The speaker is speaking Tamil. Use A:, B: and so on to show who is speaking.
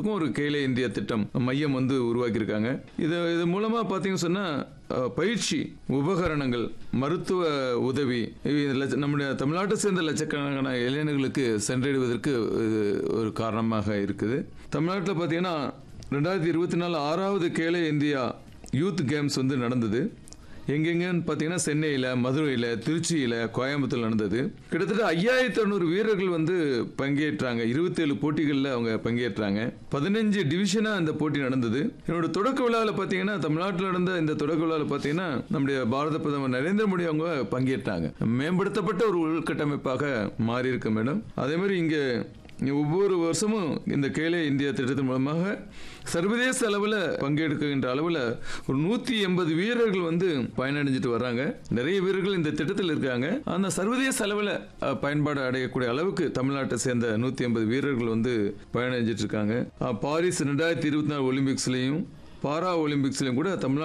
A: மாவட்டத்துக்கும் ஒரு கேலே இந்தியா திட்டம் மையம் வந்து உருவாக்கியிருக்காங்க இது இது மூலமா பார்த்தீங்கன்னு சொன்னா அஹ், பயிற்சி உபகரணங்கள் மருத்துவ உதவி இது லட்ச- நம்முடைய தமிழ்நாட்டை சேர்ந்த லட்சக்கணக்கான இளைஞர்களுக்கு சென்றடைவதற்கு இது ஒரு காரணமாக இருக்குது தமிழ்நாட்டில் பார்த்தீங்கன்னா ரெண்டாயிரத்தி இருபத்தி நாலு ஆறாவது கேலே இந்தியா யூத் கேம்ஸ் வந்து நடந்தது எங்கெங்கன்னு பார்த்தீங்கன்னா சென்னையில் மதுரையில் திருச்சியில் கோயம்புத்தூர் நடந்தது கிட்டத்தட்ட ஐயாயிரத்தி அறநூறு வீரர்கள் வந்து பங்கேற்றாங்க இருபத்தேழு போட்டிகளில் அவங்க பங்கேற்றாங்க பதினஞ்சு டிவிஷனாக அந்த போட்டி நடந்தது என்னோட தொடக்க விழாவில் பார்த்தீங்கன்னா தமிழ்நாட்டில் நடந்த இந்த தொடக்க விழாவில் பார்த்தீங்கன்னா நம்முடைய பாரத பிரதமர் நரேந்திர மோடி அவங்க பங்கேற்றாங்க மேம்படுத்தப்பட்ட ஒரு உள்கட்டமைப்பாக மாறி இருக்கு மேடம் அதே மாதிரி இங்கே ஒவ்வொரு வருஷமும் இந்த கேலே இந்தியா திட்டத்தின் மூலமாக சர்வதேச அளவில் பங்கெடுக்கின்ற அளவில் ஒரு நூற்றி எண்பது வீரர்கள் வந்து பயனடைஞ்சிட்டு வர்றாங்க நிறைய வீரர்கள் இந்த திட்டத்தில் இருக்காங்க அந்த சர்வதேச அளவில் அஹ், பயன்பாடு அடையக்கூடிய அளவுக்கு தமிழ்நாட்டை சேர்ந்த நூற்றி எண்பது வீரர்கள் வந்து பயனடைஞ்சிட்டு இருக்காங்க அஹ், பாரிஸ் ரெண்டாயிரத்தி இருபத்தி நாலு ஒலிம்பிக்ஸ்லையும் பாரா ஒலிம்பிக்ஸ்லையும் கூட தமிழ்நாடு